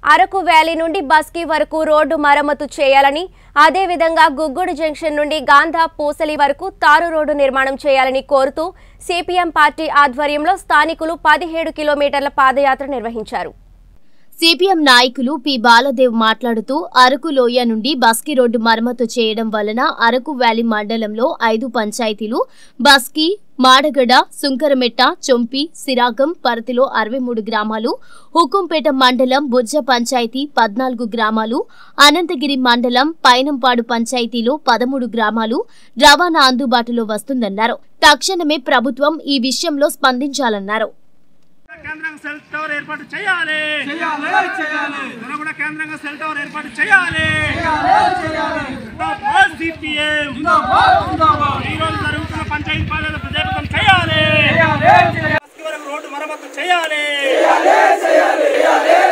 Araku valley నుండి బస్కీ వరకు road మరమ్మతు చేయాలని అదేవిధంగా గుగ్గుడు జంక్షన్ నుండి గాంధా పూసలి వరకు తారు రోడ్డు నిర్మాణం చేయాలని కోరుతూ సిపిఎం పార్టీ ఆధ్వర్యంలో స్థానికులు పదిహేడు కిలోమీటర్ల పాదయాత్ర నిర్వహించారు సిపిఎం నాయకులు పి బాలదేవ్ మాట్లాడుతూ అరకు లోయ నుండి బస్కీ రోడ్డు మరమ్మతు చేయడం వలన అరకు వ్యాలీ మండలంలో ఐదు పంచాయతీలు బస్కీ మాడగడ సుంకరమెట్ట చొంపి సిరాగం పరతిలో అరవై మూడు గ్రామాలు హుకుంపేట మండలం బుజ్జ పంచాయతీ పద్నాలుగు గ్రామాలు అనంతగిరి మండలం పైనంపాడు పంచాయతీలో పదమూడు గ్రామాలు రవాణా అందుబాటులో వస్తుందన్నారు తక్షణమే ప్రభుత్వం ఈ విషయంలో స్పందించాలన్నారు కేంద్రంగా సెల్ టవర్ ఏర్పాటు చేయాలి చేయాలి చేయాలి కూడా కేంద్రంగా సెల్ టవర్ ఏర్పాటు చేయాలి జిందాబాద్ సిపిఎం జిందాబాద్ జిందాబాద్ ఈ రోజు జరుగుతున్న పంచాయతీ పాలన ప్రజాపతం చేయాలి చేయాలి చేయాలి బస్కి వరకు రోడ్డు మరమ్మతు చేయాలి చేయాలి